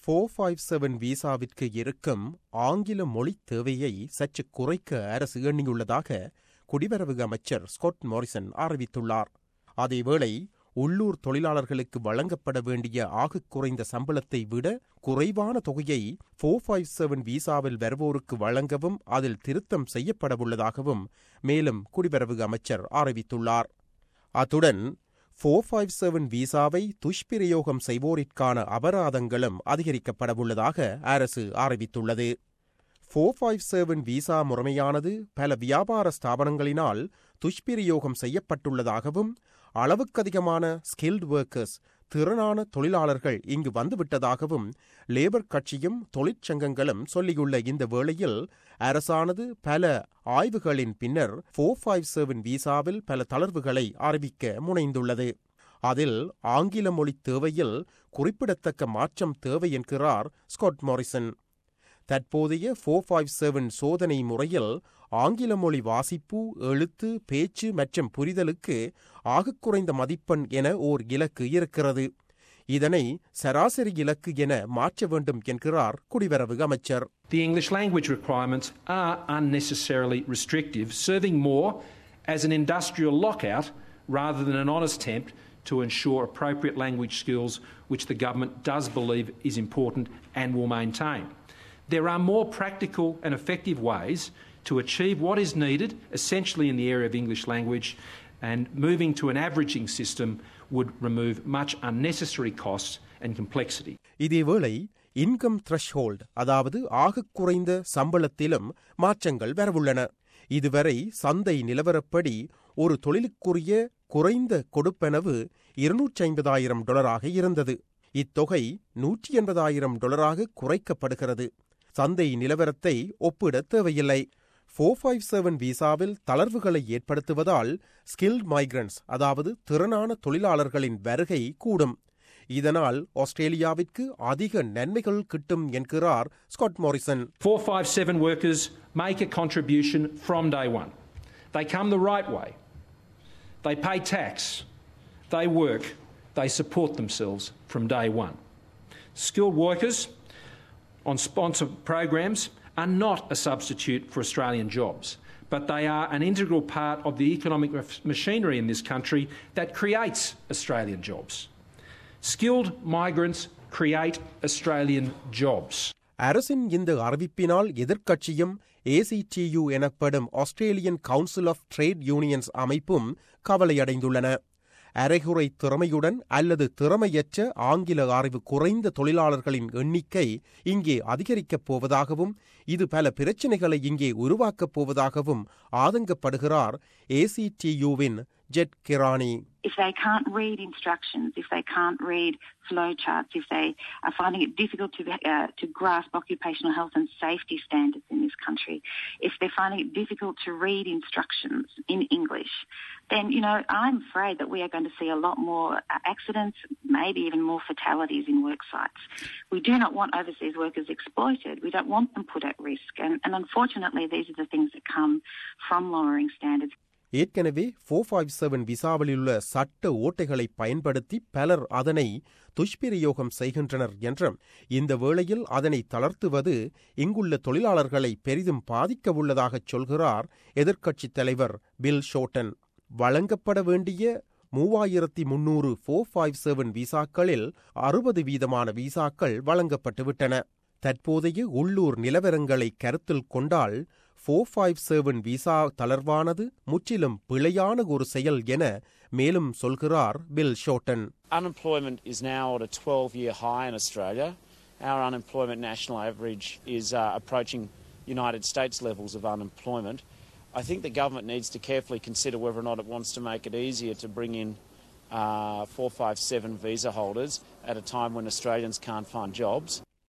Four five seven விசாவிற்கு இருக்கும் ஆங்கில மொழி தேவையை சற்று குறைக்க அரசு எண்ணியுள்ளதாக குடிவரவு அமைச்சர் ஸ்காட் மாரிசன் அறிவித்துள்ளார் அதேவேளை உள்ளூர் தொழிலாளர்களுக்கு வழங்கப்பட வேண்டிய ஆகக் குறைந்த சம்பளத்தை விட குறைவான தொகையை ஃபோர் ஃபைவ் செவன் விசாவில் வருவோருக்கு வழங்கவும் அதில் திருத்தம் செய்யப்படவுள்ளதாகவும் மேலும் குடிவரவு அமைச்சர் அறிவித்துள்ளார் அத்துடன் ஃபோர் ஃபைவ் செவன் விசாவை துஷ்பிரயோகம் செய்வோரிற்கான அபராதங்களும் அதிகரிக்கப்படவுள்ளதாக அரசு அறிவித்துள்ளது ஃபோர் ஃபைவ் செவன் விசா முறைமையானது பல வியாபார ஸ்தாபனங்களினால் துஷ்பிரயோகம் செய்யப்பட்டுள்ளதாகவும் அளவுக்கதிகமான ஸ்கில்டு ஒர்க்கர்ஸ் திறனான தொழிலாளர்கள் இங்கு வந்துவிட்டதாகவும் லேபர் கட்சியும் தொழிற்சங்கங்களும் சொல்லியுள்ள இந்த வேளையில் அரசானது பல ஆய்வுகளின் பின்னர் ஃபோர் ஃபைவ் செவன் விசாவில் பல தளர்வுகளை அறிவிக்க முனைந்துள்ளது அதில் ஆங்கில மொழி தேவையில் குறிப்பிடத்தக்க மாற்றம் தேவை என்கிறார் ஸ்காட் மாரிசன் தற்போதைய ஃபோர் ஃபைவ் செவன் சோதனை முறையில் ஆங்கில மொழி வாசிப்பு எழுத்து பேச்சு மற்றும் புரிதலுக்கு ஆகக் குறைந்த மதிப்பெண் என ஓர் இலக்கு இருக்கிறது இதனை சராசரி இலக்கு என மாற்ற வேண்டும் என்கிறார் குடிவரவு அமைச்சர் The English language requirements are unnecessarily restrictive, serving more as an industrial lockout rather than an honest attempt to ensure appropriate language skills, which the government does believe is important and will maintain. There are more practical and effective ways to achieve what is needed, essentially in the area of English language, and moving to an averaging system would remove much unnecessary costs and complexity. இதேவேளை income threshold அதாவது ஆகக் குறைந்த சம்பளத்திலும் மாற்றங்கள் வரவுள்ளன இதுவரை சந்தை நிலவரப்படி ஒரு தொழிலுக்குரிய குறைந்த கொடுப்பனவு இருநூற்றி ஐம்பதாயிரம் டாலராக இருந்தது இத்தொகை நூற்றி எண்பதாயிரம் டாலராக குறைக்கப்படுகிறது சந்தை நிலவரத்தை ஒப்பிட தேவையில்லை ஃபோர் ஃபைவ் செவன் விசாவில் தளர்வுகளை ஏற்படுத்துவதால் ஸ்கில்ட் மைக்ரன்ஸ் அதாவது திறனான தொழிலாளர்களின் வருகை கூடும் இதனால் ஆஸ்திரேலியாவிற்கு அதிக நன்மைகள் கிட்டும் என்கிறார் Scott Morrison 457 workers make a contribution from day one. They come the right way. They pay tax. They work. They support themselves from day one. Skilled workers on sponsor programs are not a substitute for Australian jobs, but they are an integral part of the economic machinery in this country that creates Australian jobs. Skilled migrants create Australian jobs. அரசின் இந்த அறிவிப்பினால் எதிர்க்கட்சியும் ACTU எனப்படும் Australian Council of Trade Unions அமைப்பும் கவலையடைந்துள்ளன அரைகுறை திறமையுடன் அல்லது திறமையற்ற ஆங்கில அறிவு குறைந்த தொழிலாளர்களின் எண்ணிக்கை இங்கே அதிகரிக்கப் போவதாகவும் இது பல பிரச்சினைகளை இங்கே உருவாக்கப் போவதாகவும் ஆதங்கப்படுகிறார் ஏசிடியுவின் Ged Kearney if they can't read instructions, if they can't read flow charts, if they are finding it difficult to, uh, to grasp occupational health and safety standards in this country, if they're finding it difficult to read instructions in English, then, you know, I'm afraid that we are going to see a lot more uh, accidents, maybe even more fatalities in work sites. We do not want overseas workers exploited. We don't want them put at risk. And, and unfortunately, these are the things that come from lowering standards. ஏற்கனவே four five seven விசாவிலுள்ள சட்ட ஓட்டைகளை பயன்படுத்தி பலர் அதனை துஷ்பிரயோகம் செய்கின்றனர் என்றும் இந்த வேளையில் அதனை தளர்த்துவது இங்குள்ள தொழிலாளர்களை பெரிதும் பாதிக்க உள்ளதாகச் சொல்கிறார் எதிர்க்கட்சித் தலைவர் பில் ஷோட்டன் வழங்கப்பட வேண்டிய மூவாயிரத்தி முன்னூறு ஃபோர் ஃபைவ் செவன் விசாக்களில் அறுபது வீதமான விசாக்கள் வழங்கப்பட்டுவிட்டன தற்போதைய உள்ளூர் நிலவரங்களை கருத்தில் கொண்டால் ஃபோர் ஃபைவ் செவன் விசா தளர்வானது முற்றிலும் பிழையான ஒரு செயல் என மேலும் சொல்கிறார் Bill Shorten Unemployment is now at a 12 year high in Australia. Our unemployment national average is uh, approaching United States levels of unemployment. I think the government needs to carefully consider whether or not it wants to make it easier to bring in uh, 457 visa holders at a time when Australians can't find jobs.